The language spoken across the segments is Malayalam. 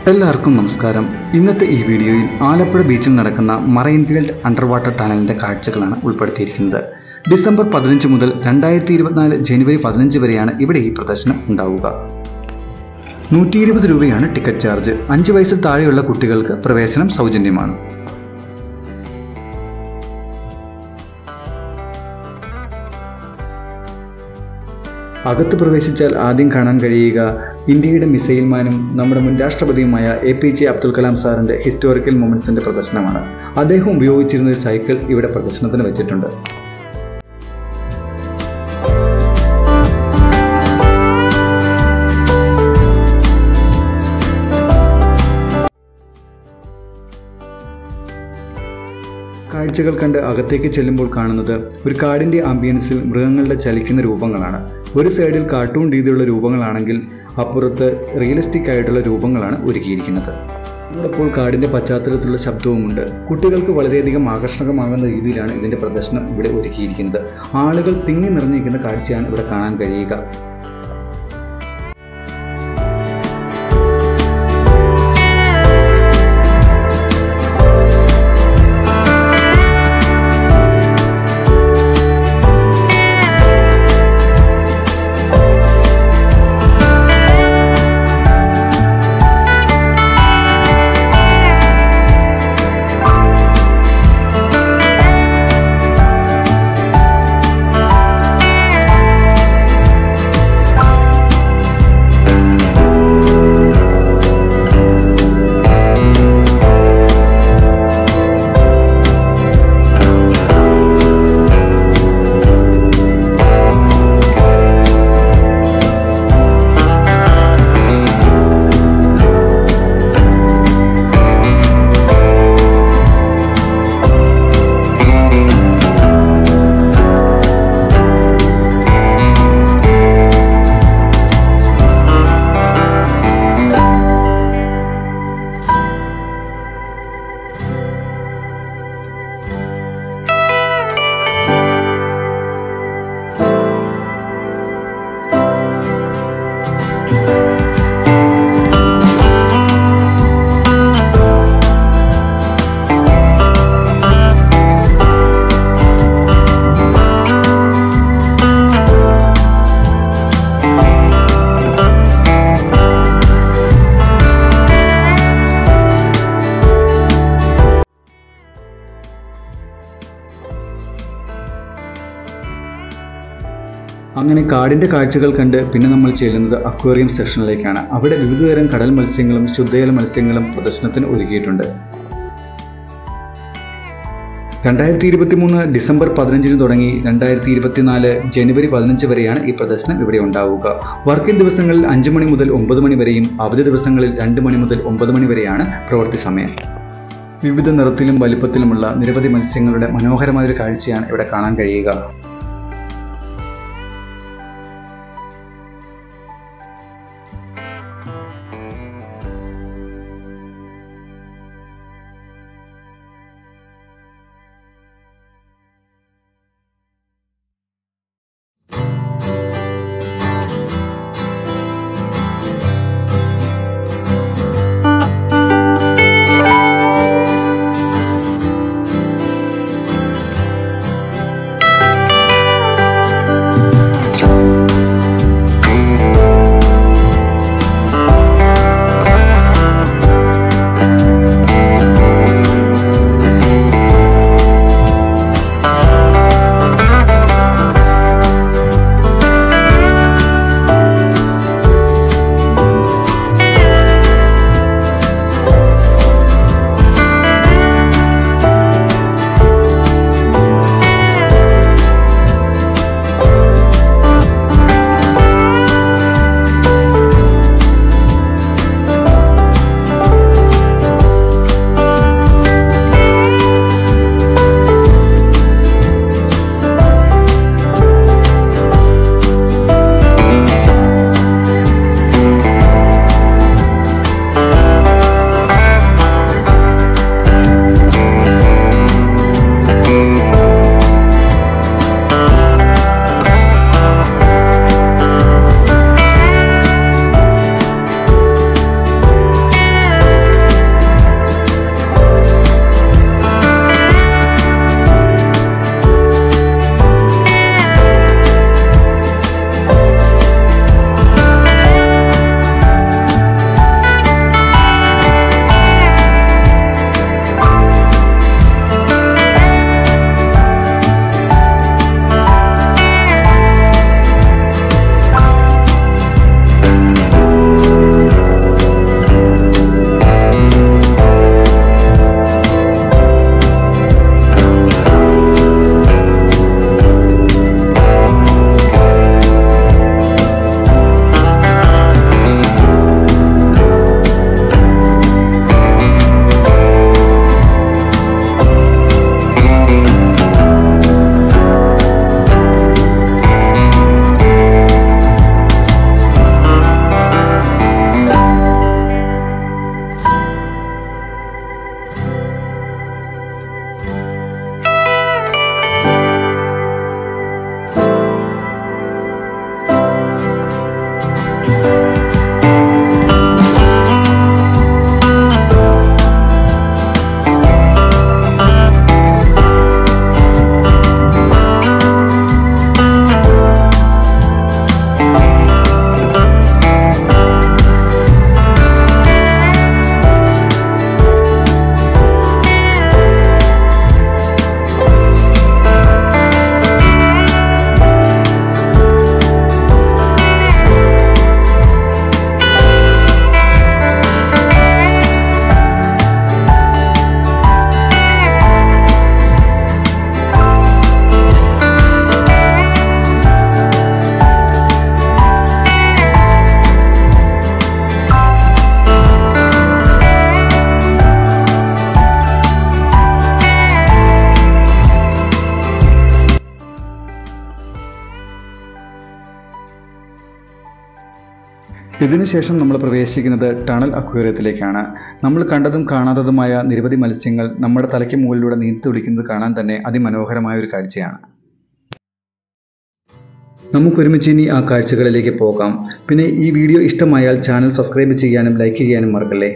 എല്ലാവർക്കും നമസ്കാരം ഇന്നത്തെ ഈ വീഡിയോയിൽ ആലപ്പുഴ ബീച്ചിൽ നടക്കുന്ന മറൈൻ ഫീൽഡ് അണ്ടർ വാട്ടർ ടണലിന്റെ കാഴ്ചകളാണ് ഉൾപ്പെടുത്തിയിരിക്കുന്നത് ഡിസംബർ പതിനഞ്ച് മുതൽ രണ്ടായിരത്തി ഇരുപത്തിനാല് ജനുവരി പതിനഞ്ച് വരെയാണ് ഇവിടെ ഈ പ്രദർശനം ഉണ്ടാവുക നൂറ്റി ഇരുപത് രൂപയാണ് ടിക്കറ്റ് ചാർജ് അഞ്ച് വയസ്സിൽ താഴെയുള്ള കുട്ടികൾക്ക് പ്രവേശനം സൗജന്യമാണ് അകത്ത് പ്രവേശിച്ചാൽ ആദ്യം കാണാൻ കഴിയുക ഇന്ത്യയുടെ മിസൈൽ മാനും നമ്മുടെ മുൻ രാഷ്ട്രപതിയുമായ A P J Abdul Kalam സാറിന്റെ ഹിസ്റ്റോറിക്കൽ മൊമെന്റ്സിന്റെ പ്രദർശനമാണ് അദ്ദേഹം ഉപയോഗിച്ചിരുന്ന ഒരു സൈക്കിൾ ഇവിടെ പ്രദർശനത്തിന് വെച്ചിട്ടുണ്ട് കാഴ്ചകൾ കണ്ട് അകത്തേക്ക് ചെല്ലുമ്പോൾ കാണുന്നത് ഒരു കാടിന്റെ ആംബിയൻസിൽ മൃഗങ്ങളുടെ ചലിക്കുന്ന രൂപങ്ങളാണ് ഒരു സൈഡിൽ കാർട്ടൂൺ രീതിയിലുള്ള രൂപങ്ങളാണെങ്കിൽ അപ്പുറത്ത് റിയലിസ്റ്റിക് ആയിട്ടുള്ള രൂപങ്ങളാണ് ഒരുക്കിയിരിക്കുന്നത് ഇപ്പോൾ കാടിന്റെ പശ്ചാത്തലത്തിലുള്ള ശബ്ദവുമുണ്ട് കുട്ടികൾക്ക് വളരെയധികം ആകർഷകമാകുന്ന രീതിയിലാണ് ഇതിന്റെ പ്രദർശനം ഇവിടെ ഒരുക്കിയിരിക്കുന്നത് ആളുകൾ തിങ്ങി നിറഞ്ഞിരിക്കുന്ന കാഴ്ചയാണ് ഇവിടെ കാണാൻ കഴിയുക അങ്ങനെ കാടിന്റെ കാഴ്ചകൾ കണ്ട് പിന്നെ നമ്മൾ ചെല്ലുന്നത് അക്വേറിയം സെക്ഷനിലേക്കാണ് അവിടെ വിവിധതരം കടൽ മത്സ്യങ്ങളും ശുദ്ധജല മത്സ്യങ്ങളും പ്രദർശനത്തിന് ഒരുക്കിയിട്ടുണ്ട് രണ്ടായിരത്തി ഇരുപത്തി മൂന്ന് ഡിസംബർ പതിനഞ്ചിന് തുടങ്ങി രണ്ടായിരത്തി ഇരുപത്തിനാല് ജനുവരി പതിനഞ്ച് വരെയാണ് ഈ പ്രദർശനം ഇവിടെ ഉണ്ടാവുക വർക്കിംഗ് ദിവസങ്ങളിൽ അഞ്ച് മണി മുതൽ ഒമ്പത് മണി വരെയും അവധി ദിവസങ്ങളിൽ രണ്ട് മണി മുതൽ ഒമ്പത് മണി വരെയാണ് പ്രവൃത്തി സമയം വിവിധ നിറത്തിലും വലിപ്പത്തിലുമുള്ള നിരവധി മത്സ്യങ്ങളുടെ മനോഹരമായ ഒരു കാഴ്ചയാണ് ഇവിടെ കാണാൻ കഴിയുക ഇതിനുശേഷം നമ്മൾ പ്രവേശിക്കുന്നത് ടണൽ അക്വേറിയത്തിലേക്കാണ് നമ്മൾ കണ്ടതും കാണാത്തതുമായ നിരവധി മത്സ്യങ്ങൾ നമ്മുടെ തലയ്ക്ക് മുകളിലൂടെ നീന്തി തുളിക്കുന്നത് കാണാൻ തന്നെ അതിമനോഹരമായ ഒരു കാഴ്ചയാണ് നമുക്കൊരുമിച്ച് ഇനി ആ കാഴ്ചകളിലേക്ക് പോകാം പിന്നെ ഈ വീഡിയോ ഇഷ്ടമായാൽ ചാനൽ സബ്സ്ക്രൈബ് ചെയ്യാനും ലൈക്ക് ചെയ്യാനും മറക്കല്ലേ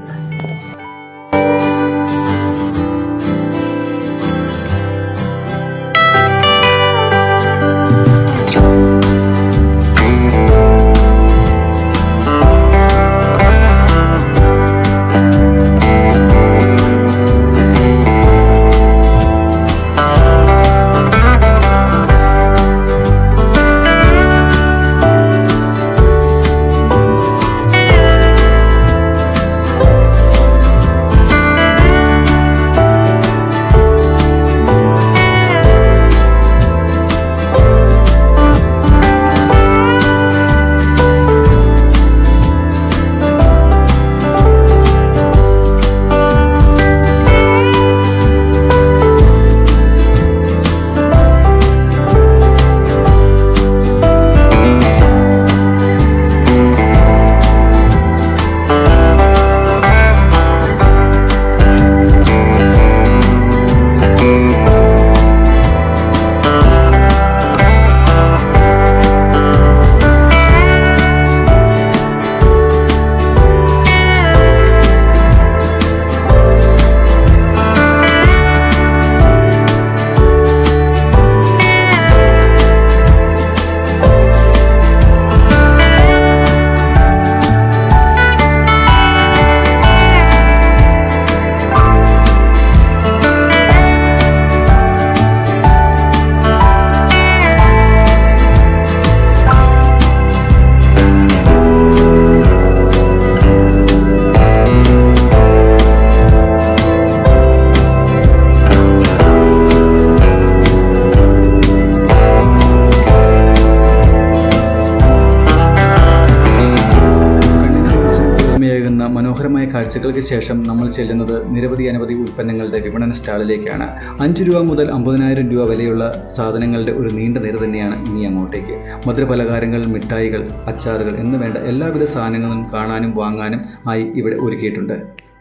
കുളിർമയേകുന്ന മനോഹരമായ കാഴ്ചകൾക്ക് ശേഷം നമ്മൾ ചെല്ലുന്നത് നിരവധി അനവധി ഉൽപ്പന്നങ്ങളുടെ വിപണന സ്റ്റാളിലേക്കാണ് അഞ്ച് രൂപ മുതൽ അമ്പതിനായിരം രൂപ വിലയുള്ള സാധനങ്ങളുടെ ഒരു നീണ്ട നിര തന്നെയാണ് ഇനി അങ്ങോട്ടേക്ക് മധുരപലഹാരങ്ങൾ മിഠായികൾ അച്ചാറുകൾ എന്ന് വേണ്ട എല്ലാവിധ സാധനങ്ങളും കാണാനും വാങ്ങാനും ആയി ഇവിടെ ഒരുക്കിയിട്ടുണ്ട്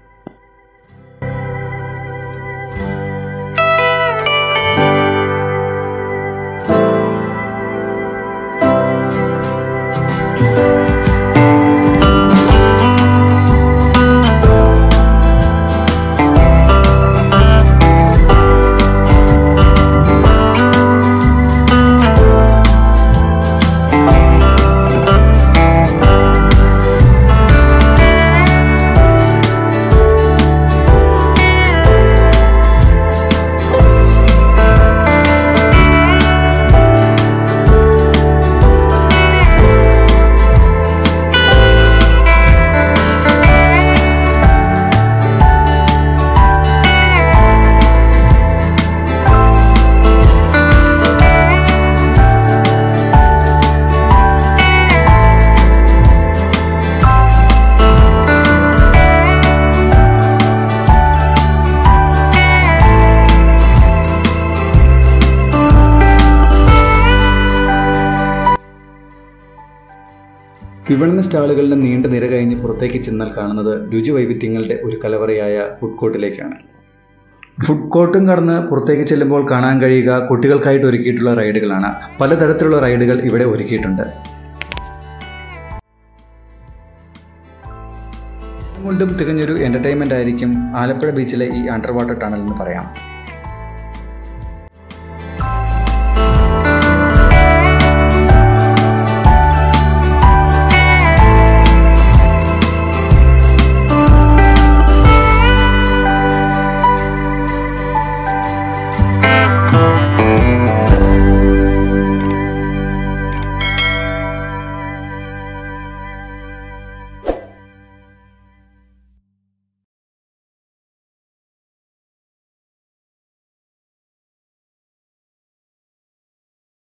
വിപണന സ്റ്റാളുകളുടെ നീണ്ട നിര കഴിഞ്ഞ് പുറത്തേക്ക് ചെന്നാൽ കാണുന്നത് രുചി വൈവിധ്യങ്ങളുടെ ഒരു കലവറയായ ഫുഡ് കോർട്ടിലേക്കാണ് ഫുഡ് കോർട്ടും കടന്ന് പുറത്തേക്ക് ചെല്ലുമ്പോൾ കാണാൻ കഴിയുക കുട്ടികൾക്കായിട്ട് ഒരുക്കിയിട്ടുള്ള റൈഡുകളാണ് പലതരത്തിലുള്ള റൈഡുകൾ ഇവിടെ ഒരുക്കിയിട്ടുണ്ട് കൊണ്ടും തികഞ്ഞൊരു എൻ്റർടൈൻമെൻ്റ് ആയിരിക്കും ആലപ്പുഴ ബീച്ചിലെ ഈ അണ്ടർ വാട്ടർ ടണൽ എന്ന് പറയാം